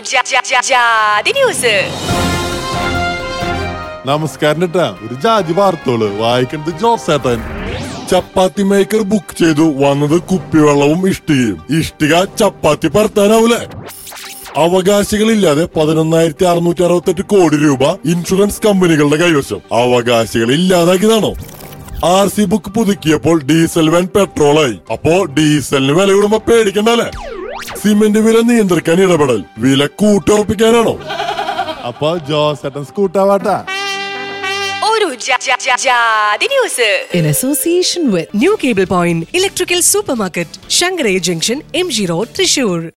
ജാ- ജാ- ജാ- ജാതി ന്യൂസ് നമസ്കാരം കേട്ടാ ഒരു ജാതി വാർത്തകള് വായിക്കുന്നത് ജോസേട്ടൻ ചപ്പാത്തി മേക്കർ ബുക്ക് ചെയ്തു വന്നത് കുപ്പിവെള്ളവും ഇഷ്ടികയും ഇഷ്ടിക ചപ്പാത്തി പറത്താനാവൂലേ അവകാശികളില്ലാതെ പതിനൊന്നായിരത്തി അറുന്നൂറ്റി അറുപത്തെട്ട് കോടി രൂപ ഇൻഷുറൻസ് കമ്പനികളുടെ കൈവശം അവകാശികൾ ഇല്ലാതാക്കിയതാണോ ആർ സി ബുക്ക് പുതുക്കിയപ്പോൾ ഡീസൽ വാൻ പെട്രോളായി അപ്പോ ഡീസലിന് വില കൂടുമ്പോ പേടിക്കണ്ടല്ലേ സിമന്റ് വില നിയന്ത്രിക്കാൻ ഇടപെടൽ വില കൂട്ടുറപ്പിക്കാനാണോ അപ്പൊ ജോസേട്ടൻ സ്കൂട്ടാവാട്ടാ ഒരു ജാ- ജാ- ജാ- ജാതി news in association with New Cable Point Electrical Supermarket, Shangaraya Junction, MG Road, Trishur.